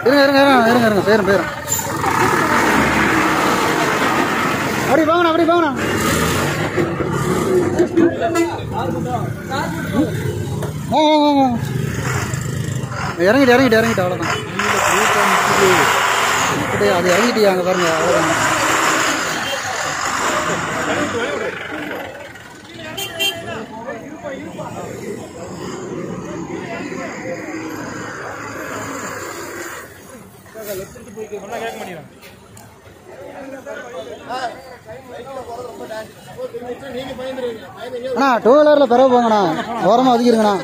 இருங்க இருங்க இருங்க இருங்க இருங்க பேரும் பேரும் அப்படி போங்கண்ணா அப்படி போங்கண்ணா ஆ, ஆ, ஆ, ஆ. இறங்கிட்டு இறங்கிட்டு இறங்கிட்டு அவ்வளோதான் இப்படி அது இறங்கிட்டியா அங்கே பாருங்க அவ்வளோதான் அண்ணா டூ வீலரில் பிறகு போங்கண்ணா ஓரமாக ஒதுக்கிருங்கண்ணா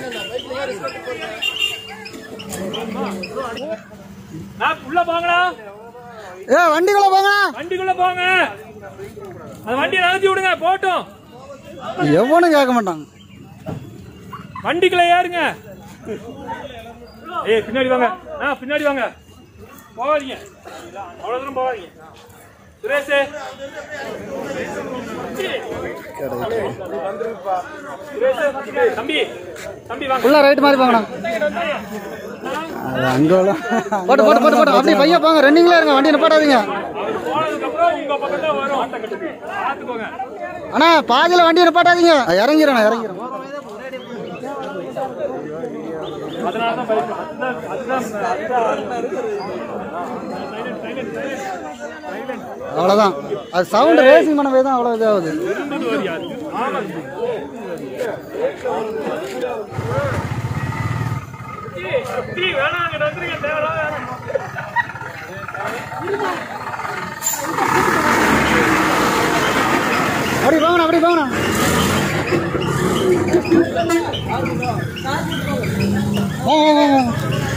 நான் உள்ள போங்கடா ஏ வண்டிக்குள்ள போங்கண்ணா வண்டிக்குள்ள போங்க அந்த வண்டியை நகர்த்தி விடுங்க போட்டும் எவனும் கேட்க மாட்டாங்க வண்டிக்குள்ள ஏறுங்க ஏய் பின்னாடி வாங்க ஆ பின்னாடி வாங்க போகாதீங்க அவ்வளவு தூரம் போகாதீங்க சுரேஷ் சுரேஷ் தம்பி தம்பி வாங்க உள்ள ரைட் மாதிரி போங்கண்ணா அது அங்கே உள்ள போட்டு போட்டு போட்டு போட்டு அப்படி பையன் போங்க ரன்னிங்ல இருங்க வண்டி நிப்பாட்டாதீங்க அவர் போனதுக்கு அப்புறம் உங்க பக்கம் தான் வரும் பார்த்துக்கோங்க அண்ணா பாதியில் வண்டி நிப்பாட்டாதீங்க இறங்கிறேண்ணா இறங்கிறேன் அதனால தான் பைக் அதுதான் அதுதான் அவ்வளோதான் அது சவுண்ட் ரேசிங் பண்ண போய் தான் அவ்வளோ இதாகுது இருந்தது வரியாது ஆமா டீ வேணாம் அங்க வந்துருங்க தேவையில்லாத அப்படி போங்கண்ணா அப்படி போங்கண்ணா ஆ, ஆ, ஆ, ஆ.